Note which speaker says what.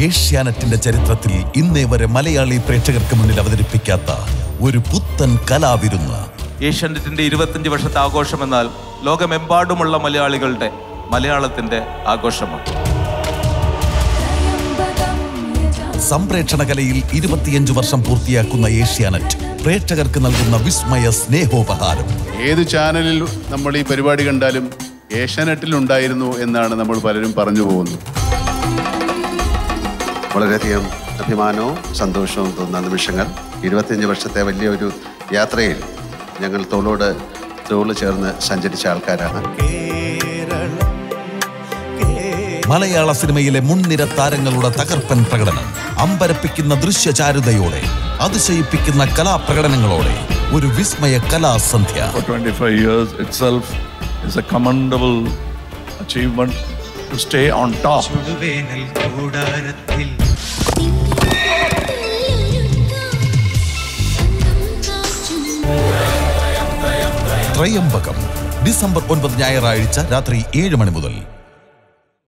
Speaker 1: ഏഷ്യാനെറ്റിന്റെ ചരിത്രത്തിൽ ഇന്നേ വരെ മലയാളി പ്രേക്ഷകർക്ക് മുന്നിൽ അവതരിപ്പിക്കാത്ത ഒരു പുത്തൻ കലാവിരുന്ന്
Speaker 2: ഏഷ്യാനെറ്റിന്റെ ഇരുപത്തഞ്ച് വർഷത്തെ ആഘോഷം എന്നാൽ ലോകമെമ്പാടുമുള്ള മലയാളികളുടെ മലയാളത്തിന്റെ ആഘോഷമാണ്
Speaker 1: സംപ്രേക്ഷണ കലയിൽ ഇരുപത്തിയഞ്ച് വർഷം പൂർത്തിയാക്കുന്ന ഏഷ്യാനെറ്റ് പ്രേക്ഷകർക്ക് നൽകുന്ന വിസ്മയ സ്നേഹോപഹാരം
Speaker 3: ഏത് ചാനലിൽ നമ്മൾ ഈ പരിപാടി കണ്ടാലും ഏഷ്യാനെറ്റിൽ ഉണ്ടായിരുന്നു എന്നാണ് നമ്മൾ പലരും പറഞ്ഞു പോകുന്നത്
Speaker 4: വളരെയധികം അഭിമാനവും സന്തോഷവും തോന്നുന്ന നിമിഷങ്ങൾ ഇരുപത്തിയഞ്ച് വർഷത്തെ വലിയൊരു യാത്രയിൽ ഞങ്ങൾ തോളോട് തോള് ചേർന്ന് സഞ്ചരിച്ച ആൾക്കാരാണ്
Speaker 1: മലയാള സിനിമയിലെ മുൻനിര താരങ്ങളുടെ തകർപ്പൻ പ്രകടനം അമ്പരപ്പിക്കുന്ന ദൃശ്യചാരുതയോടെ അതിശയിപ്പിക്കുന്ന കലാപ്രകടനങ്ങളോടെ ഒരു വിസ്മയ കലാസന്ധ്യ
Speaker 5: for 25 years itself is a commendable achievement to stay on top.
Speaker 6: ചുടുവേനൽ കൂടാരത്തിൽ
Speaker 1: ത്രയംബകം ഡിസംബർ ഒൻപത് ഞായറാഴ്ച രാത്രി ഏഴ് മണി മുതൽ